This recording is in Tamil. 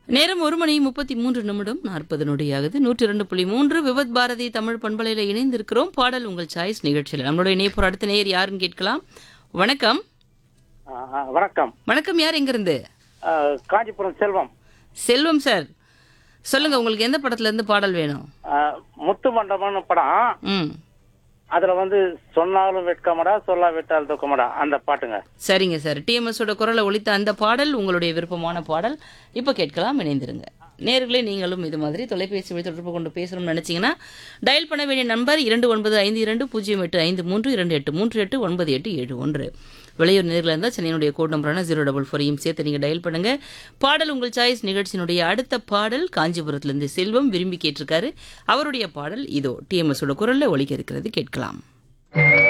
நேரம் ஒரு மணி முப்பத்தி மூன்று நிமிடம் நாற்பது நொடியாகுது நூற்றி ரெண்டு புள்ளி மூன்று விபத் பாரதி தமிழ் பண்பலையில் இணைந்திருக்கிறோம் பாடல் உங்கள் சாய்ஸ் நிகழ்ச்சியில் நம்மளுடைய இணைப்பு அடுத்த நேயர் யாருன்னு கேட்கலாம் வணக்கம் ஆ, ஆ, வணக்கம் வணக்கம் யார் எங்கிருந்து ஆ, காஞ்சிபுரம் செல்வம் செல்வம் சார் சொல்லுங்க உங்களுக்கு எந்த படத்துல இருந்து பாடல் வேணும் ஆ, முத்து மண்டபம்னு படம் ம் அதுல வந்து சொன்னாலும் வெட்கமடா சொல்லா விட்டால் துக்கமடா அந்த பாட்டுங்க சரிங்க சார் டிஎம்எஸோட குரலை ஒலித்த அந்த பாடல் உங்களுடைய விருப்பமான பாடல் இப்போ கேட்கலாம் இணைந்திருங்க நேர்களே நீங்களும் இது மாதிரி தொலைபேசி வழி தொடர்பு கொண்டு பேசணும்னு நினைச்சீங்கன்னா டயல் பண்ண வேண்டிய நம்பர் இரண்டு ஒன்பது ஐந்து இரண்டு பூஜ்ஜியம் எட்டு ஐந்து மூன்று இரண்டு எட்டு மூன்று எட்டு ஒன்பது எட்டு ஏழு ஒன்று வெளியூர் நேரில் இருந்தால் சென்னையினுடைய கோட் நம்பரான ஜீரோ டபுள் ஃபோரையும் சேர்த்து நீங்கள் டயல் பண்ணுங்க பாடல் உங்கள் சாய்ஸ் நிகழ்ச்சியினுடைய அடுத்த பாடல் காஞ்சிபுரத்திலிருந்து செல்வம் விரும்பி கேட்டிருக்காரு அவருடைய பாடல் இதோ டிஎம்எஸோட குரல்ல ஒலிக்க இருக்கிறது கேட்கலாம்